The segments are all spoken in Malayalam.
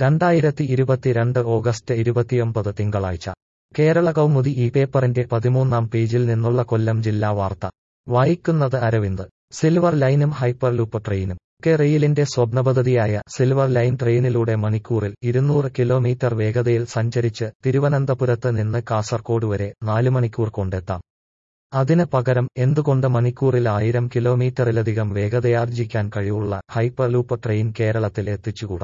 രണ്ടായിരത്തി ഇരുപത്തിരണ്ട് ഓഗസ്റ്റ് ഇരുപത്തിയൊമ്പത് തിങ്കളാഴ്ച കേരള കൗമുദി ഈ പേപ്പറിന്റെ പതിമൂന്നാം പേജിൽ നിന്നുള്ള കൊല്ലം ജില്ലാ വാർത്ത വായിക്കുന്നത് അരവിന്ദ് സിൽവർ ലൈനും ഹൈപ്പർ ലൂപ്പ് ട്രെയിനും കെ റെയിലിന്റെ സ്വപ്നപദ്ധതിയായ സിൽവർ ലൈൻ ട്രെയിനിലൂടെ മണിക്കൂറിൽ ഇരുന്നൂറ് കിലോമീറ്റർ വേഗതയിൽ സഞ്ചരിച്ച് തിരുവനന്തപുരത്ത് നിന്ന് കാസർകോട് വരെ നാല് മണിക്കൂർ കൊണ്ടെത്താം അതിന് പകരം എന്തുകൊണ്ട് മണിക്കൂറിൽ ആയിരം കിലോമീറ്ററിലധികം വേഗതയാർജിക്കാൻ കഴിവുള്ള ഹൈപ്പർ ലൂപ്പ് ട്രെയിൻ കേരളത്തിൽ എത്തിച്ചുകൂടാ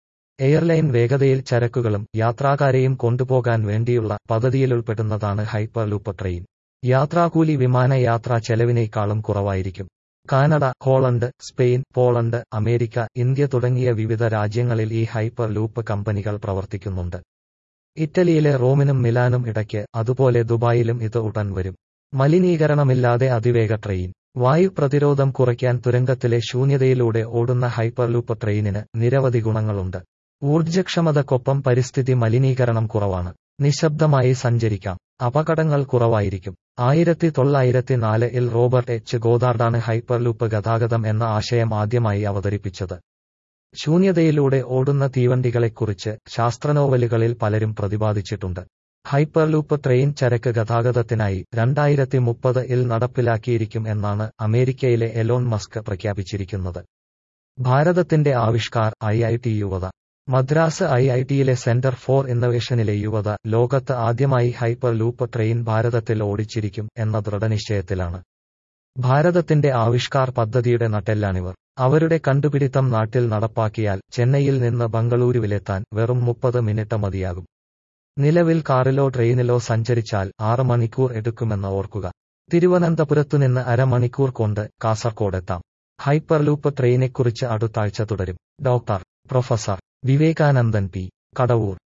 എയർലൈൻ വേഗതയിൽ ചരക്കുകളും യാത്രാക്കാരെയും കൊണ്ടുപോകാൻ വേണ്ടിയുള്ള പദ്ധതിയിലുൾപ്പെടുന്നതാണ് ഹൈപ്പർ ലൂപ്പ് ട്രെയിൻ യാത്രാകൂലി വിമാനയാത്രാ ചെലവിനേക്കാളും കുറവായിരിക്കും Canada Holland Spain Poland America India തുടങ്ങിയ വിവിധ രാജ്യങ്ങളിൽ ഈ ഹൈപ്പർ ലൂപ്പ് കമ്പനികൾ പ്രവർത്തിക്കുന്നുണ്ട് ഇറ്റലിയിലെ റോമിനും മിലാനും ഇടയ്ക്ക് അതുപോലെ ദുബായിലും ഇത് ഉടൻ വരും മലിനീകരണമില്ലാതെ അതിവേഗ ട്രെയിൻ വായു പ്രതിരോധം കുറയ്ക്കാൻ തുരങ്കത്തിലെ ശൂന്യതയിലൂടെ ഓടുന്ന ഹൈപ്പർലൂപ്പ് ട്രെയിനിന് നിരവധി ഗുണങ്ങളുണ്ട് ഊർജ്ജക്ഷമതക്കൊപ്പം പരിസ്ഥിതി മലിനീകരണം കുറവാണ് നിശബ്ദമായി സഞ്ചരിക്കാം അപകടങ്ങൾ കുറവായിരിക്കും ആയിരത്തി തൊള്ളായിരത്തി നാല് ഇൽ റോബർട്ട് എച്ച് ഗോദാർഡാണ് ഹൈപ്പർലൂപ്പ് ഗതാഗതം എന്ന ആശയം ആദ്യമായി അവതരിപ്പിച്ചത് ശൂന്യതയിലൂടെ ഓടുന്ന തീവണ്ടികളെക്കുറിച്ച് ശാസ്ത്രനോവലുകളിൽ പലരും പ്രതിപാദിച്ചിട്ടുണ്ട് ഹൈപ്പർലൂപ്പ് ട്രെയിൻ ചരക്ക് ഗതാഗതത്തിനായി രണ്ടായിരത്തി മുപ്പത് ഇൽ നടപ്പിലാക്കിയിരിക്കും എന്നാണ് അമേരിക്കയിലെ എലോൺ മസ്ക് പ്രഖ്യാപിച്ചിരിക്കുന്നത് ഭാരതത്തിന്റെ ആവിഷ്കാർ ഐ ഐ ടി യുവത മദ്രാസ് ഐ ഐ ടിയിലെ സെന്റർ ഫോർ ഇന്നൊവേഷനിലെ യുവത ലോകത്ത് ആദ്യമായി ഹൈപ്പർ ലൂപ്പ് ട്രെയിൻ ഭാരതത്തിൽ ഓടിച്ചിരിക്കും എന്ന ദൃഢനിശ്ചയത്തിലാണ് ഭാരതത്തിന്റെ ആവിഷ്കാർ പദ്ധതിയുടെ നട്ടെല്ലാണിവർ അവരുടെ കണ്ടുപിടിത്തം നാട്ടിൽ നടപ്പാക്കിയാൽ ചെന്നൈയിൽ നിന്ന് ബംഗളൂരുവിലെത്താൻ വെറും മുപ്പത് മിനിറ്റ് മതിയാകും നിലവിൽ കാറിലോ ട്രെയിനിലോ സഞ്ചരിച്ചാൽ ആറ് മണിക്കൂർ എടുക്കുമെന്ന് ഓർക്കുക തിരുവനന്തപുരത്തുനിന്ന് അരമണിക്കൂർ കൊണ്ട് കാസർകോടെത്താം ഹൈപ്പർ ലൂപ്പ് ട്രെയിനെക്കുറിച്ച് അടുത്താഴ്ച തുടരും doctor professor Vivekanandan P Kadavoor